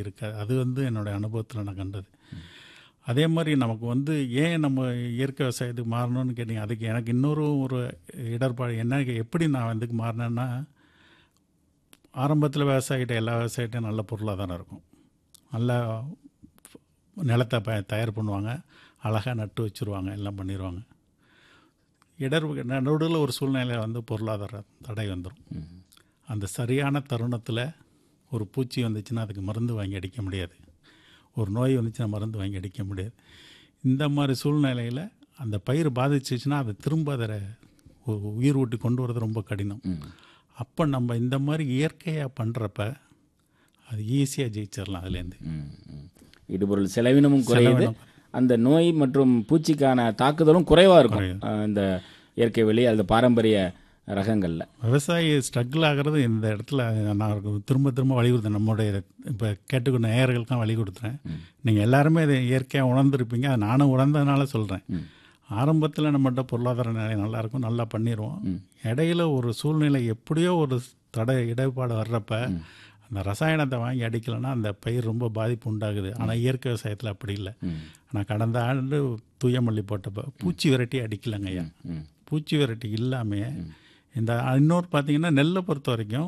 இருக்காது அது வந்து என்னுடைய அனுபவத்தில் நான் கண்டது அதே மாதிரி நமக்கு வந்து ஏன் நம்ம இயற்கை விவசாயத்துக்கு மாறணும்னு கேட்டிங்க அதுக்கு எனக்கு இன்னொரு ஒரு இடர்பாடு என்ன எப்படி நான் வந்து மாறினேன்னா ஆரம்பத்தில் விவசாயிகிட்ட எல்லா விவசாயிகிட்டையும் நல்ல பொருளாதாரம் இருக்கும் நல்லா நிலத்தை ப தயார் பண்ணுவாங்க அழகாக நட்டு வச்சுருவாங்க எல்லாம் பண்ணிடுவாங்க இடர் நடுவில் ஒரு சூழ்நிலையில் வந்து பொருளாதார தடை வந்துடும் அந்த சரியான தருணத்தில் ஒரு பூச்சி வந்துச்சுன்னா அதுக்கு மருந்து வாங்கி அடிக்க முடியாது ஒரு நோய் வந்துச்சுன்னா மருந்து வாங்கி அடிக்க முடியாது இந்த மாதிரி சூழ்நிலையில் அந்த பயிர் பாதிச்சிச்சுன்னா அதை திரும்ப அதை ஒரு உயிர் ஊட்டி கொண்டு வரது ரொம்ப கடினம் அப்போ நம்ம இந்த மாதிரி இயற்கையாக பண்ணுறப்ப அது ஈஸியாக ஜெயிச்சிடலாம் அதுலேருந்து ம், ம். இடுபொருள் செலவினமும் குறையுது அந்த நோய் மற்றும் பூச்சிக்கான தாக்குதலும் குறைவாக இருக்கும் அஹ், இந்த இயற்கை வெளி அல்லது பாரம்பரிய ரகங்களில் விவசாயி ஸ்ட்ரகிள் ஆகிறது இந்த இடத்துல நான் ஒரு திரும்ப திரும்ப வலியுறுத்தேன் நம்முடைய இப்போ கேட்டுக்கொண்ட நேயர்களுக்கும் வழி கொடுத்துறேன் நீங்கள் எல்லாருமே இதை இயற்கையாக உணர்ந்திருப்பீங்க அதை நானும் உணர்ந்ததுனால சொல்கிறேன் ஆரம்பத்தில் நம்மகிட்ட பொருளாதார நிலை நல்லா இருக்கும் நல்லா பண்ணிடுவோம் இடையில ஒரு சூழ்நிலை எப்படியோ ஒரு தடை இடைப்பாடு வர்றப்ப அந்த ரசாயனத்தை வாங்கி அடிக்கலைன்னா அந்த பயிர் ரொம்ப பாதிப்பு உண்டாகுது ஆனால் இயற்கை விவசாயத்தில் அப்படி இல்லை நான் கடந்த ஆண்டு தூயமல்லி போட்டப்ப பூச்சி விரட்டி அடிக்கலைங்க ஐயா ம். பூச்சி விரட்டி இல்லாமல் இந்த இன்னொரு பார்த்தீங்கன்னா நெல்லை பொறுத்த வரைக்கும்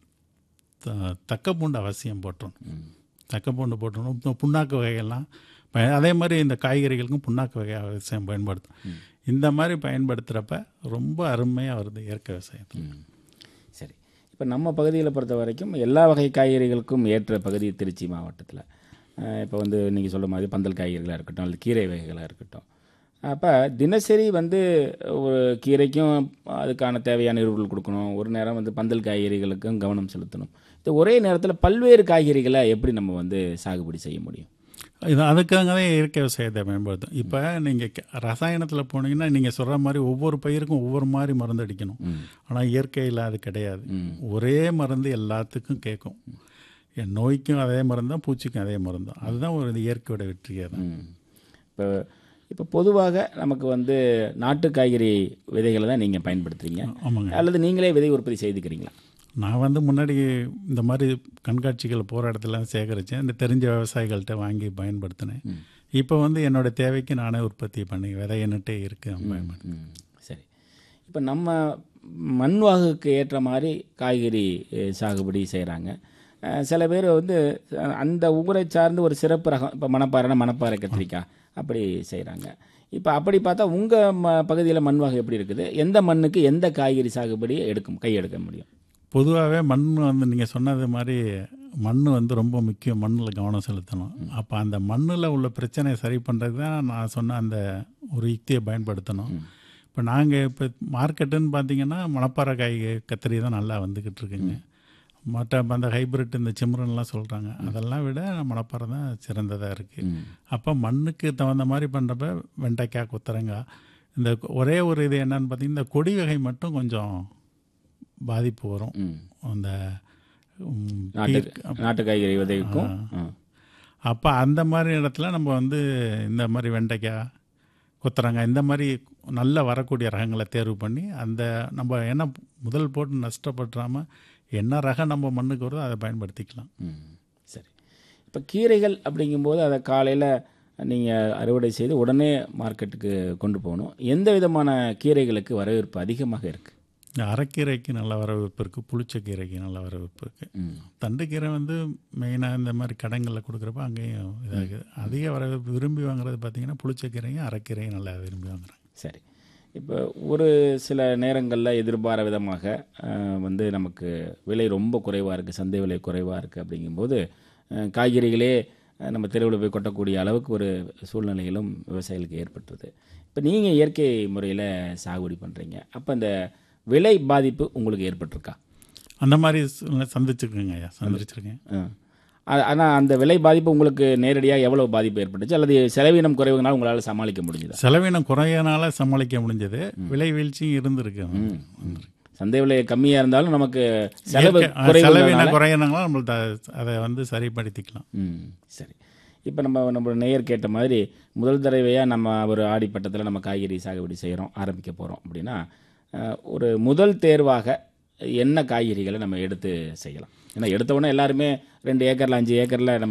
த- தக்கப்பூண்டு அவசியம் போட்டுரும் தக்கப்பூண்டு போட்டுரும் இப்போ புண்ணாக்கு வகையெல்லாம் பய- அதே மாதிரி இந்த காய்கறிகளுக்கும் புண்ணாக்கு வகை அவசியம் பயன்படுத்தும் இந்த மாதிரி பயன்படுத்துகிறப்ப ரொம்ப அருமையாக வருது இயற்கை விவசாயம் ம். சரி இப்போ நம்ம பகுதியில் பொறுத்த வரைக்கும் எல்லா வகை காய்கறிகளுக்கும் ஏற்ற பகுதி திருச்சி மாவட்டத்தில் இப்போ வந்து நீங்கள் சொல்ல மாதிரி பந்தல் காய்கறிகளாக இருக்கட்டும் அல்லது கீரை வகைகளாக இருக்கட்டும் அப்போ தினசரி வந்து ஒரு கீரைக்கும் அதுக்கான தேவையான எரிபொருள் கொடுக்கணும் ஒரு நேரம் வந்து பந்தல் காய்கறிகளுக்கும் கவனம் செலுத்தணும் இது ஒரே நேரத்தில் பல்வேறு காய்கறிகளை எப்படி நம்ம வந்து சாகுபடி செய்ய முடியும் இது அதுக்காக தான் இயற்கை விவசாயத்தை பயன்படுத்தும் இப்போ நீங்கள் ரசாயனத்தில் போனீங்கன்னா நீங்கள் சொல்கிற மாதிரி ஒவ்வொரு பயிருக்கும் ஒவ்வொரு மாதிரி மருந்து அடிக்கணும் ஆனால் இயற்கையில் அது கிடையாது ஒரே மருந்து எல்லாத்துக்கும் கேட்கும் என் நோய்க்கும் அதே மருந்து தான் பூச்சிக்கும் அதே மருந்து தான் அதுதான் ஒரு இயற்கையோட வெற்றியாக தான் இப்போ இப்போ பொதுவாக நமக்கு வந்து நாட்டு காய்கறி விதைகளை தான் நீங்கள் பயன்படுத்துறீங்க ஆமாங்க அல்லது நீங்களே விதை உற்பத்தி செய்துக்கிறீங்களா நான் வந்து முன்னாடி இந்த மாதிரி கண்காட்சிகள் போகிற இடத்துலாம் சேகரித்தேன் இந்த தெரிஞ்ச விவசாயிகள்கிட்ட வாங்கி பயன்படுத்தினேன் இப்போ வந்து என்னோட தேவைக்கு நானே உற்பத்தி பண்ணி விதையன்னுட்டே இருக்கு பயன்படுத்தி ம் சரி இப்போ நம்ம மண் வாகுக்கு ஏற்ற மாதிரி காய்கறி அஹ், சாகுபடி செய்கிறாங்க சில பேர் வந்து அஹ், அந்த ஊரை சார்ந்து ஒரு சிறப்பு ரகம் இப்போ மணப்பாறைனா மணப்பாறை கத்திரிக்காய் அப்படி செய்கிறாங்க இப்போ அப்படி பார்த்தா உங்கள் ம பகுதியில் மண் வாகு எப்படி இருக்குது எந்த மண்ணுக்கு எந்த காய்கறி சாகுபடி எடுக்கும் கை எடுக்க முடியும் பொதுவாகவே மண் வந்து நீங்கள் சொன்னது மாதிரி மண் வந்து ரொம்ப முக்கியம் மண்ணில் கவனம் செலுத்தணும் அப்போ அந்த மண்ணில் உள்ள பிரச்சனையை சரி பண்ணுறது தான் நான் சொன்ன அந்த ஒரு யுக்தியை பயன்படுத்தணும் இப்போ நாங்கள் இப்போ மார்க்கெட்டுன்னு பார்த்தீங்கன்னா மணப்பாறை காய் கத்திரி தான் நல்லா வந்துக்கிட்டு இருக்குங்க மற்ற அந்த ஹைபிரிட் இந்த சிம்ரன்லாம் சொல்கிறாங்க அதெல்லாம் விட மணப்பாறை தான் சிறந்ததாக இருக்குது அப்போ மண்ணுக்கு தகுந்த மாதிரி பண்ணுறப்ப வெண்டைக்காய் கொத்தரங்காய் இந்த ஒரே ஒரு இது என்னன்னு பார்த்தீங்கன்னா இந்த கொடி வகை மட்டும் கொஞ்சம் பாதிப்பு வரும் ம் அந்த ம், நாட்டு பீர்க்க- நாட்டு காய்கறி விதைக்கும் ஆ. அப்போ அந்த மாதிரி இடத்துல நம்ம வந்து இந்த மாதிரி வெண்டைக்காய் கொத்தரங்காய் இந்த மாதிரி நல்லா வரக்கூடிய ரகங்களை தேர்வு பண்ணி அந்த நம்ம என்ன முதல் போட்டு நஷ்டப்படுறாமல் என்ன ரகம் நம்ம மண்ணுக்கு வருதோ அதை பயன்படுத்திக்கலாம் ம் சரி இப்போ கீரைகள் அப்படிங்கும்போது அதை காலையில் நீங்கள் அறுவடை செய்து உடனே மார்க்கெட்டுக்கு கொண்டு போகணும் எந்த விதமான கீரைகளுக்கு வரவேற்பு அதிகமாக இருக்குது இந்த அரைக்கீரைக்கு நல்ல வரவேற்பு இருக்குது புளிச்சக்கீரைக்கு நல்ல வரவேற்பு இருக்குது ம் தண்டுக்கீரை வந்து மெயினாக இந்த மாதிரி கடைங்களில் கொடுக்குறப்ப அங்கேயும் இதாகுது அதிக வரவேற்பு விரும்பி வாங்குறது பார்த்தீங்கன்னா புளிச்சக்கீரையும் அரைக்கீரையும் நல்லா விரும்பி வாங்குறாங்க சரி இப்போ ஒரு சில நேரங்களில் எதிர்பார விதமாக அஹ், வந்து நமக்கு விலை ரொம்ப குறைவாக இருக்குது சந்தை விலை குறைவாக இருக்குது அப்படிங்கும்போது அஹ், காய்கறிகளே அஹ், நம்ம தெருவில் போய் கொட்டக்கூடிய அளவுக்கு ஒரு சூழ்நிலைகளும் விவசாயிகளுக்கு ஏற்பட்டுருது இப்போ நீங்கள் இயற்கை முறையில் சாகுபடி பண்ணுறீங்க அப்போ இந்த விலை பாதிப்பு உங்களுக்கு ஏற்பட்டிருக்கா அந்த மாதிரி சூழ்நிலை சந்திச்சிருக்கேங்க ஐயா சந்திச்சிருக்கேன் ஆனால் அந்த விலை பாதிப்பு உங்களுக்கு நேரடியாக எவ்வளோ பாதிப்பு ஏற்பட்டுச்சு அல்லது செலவினம் குறைவுனால உங்களால் சமாளிக்க முடிஞ்சுதா செலவினம் குறையனால சமாளிக்க முடிஞ்சது விலை வீழ்ச்சியும் இருந்திருக்கு சந்தை விலை கம்மியாக இருந்தாலும் நமக்கு செலவு இயற்கை- ஆ, குறைவு செலவினம் குறையனால நம்மள்ட்ட அதை வந்து சரிப்படுத்திக்கலாம் ம் சரி இப்போ நம்ம நம்ம நேயர் கேட்ட மாதிரி முதல் தடவையாக நம்ம ஒரு ஆடிப்பட்டத்தில் நம்ம காய்கறி சாகுபடி செய்கிறோம் ஆரம்பிக்க போகிறோம் அப்படின்னா அஹ், ஒரு முதல் தேர்வாக என்ன காய்கறிகளை நம்ம எடுத்து செய்யலாம் ஏன்னா எடுத்த உடனே எல்லாருமே ரெண்டு ஏக்கரில் அஞ்சு ஏக்கரில் நம்ம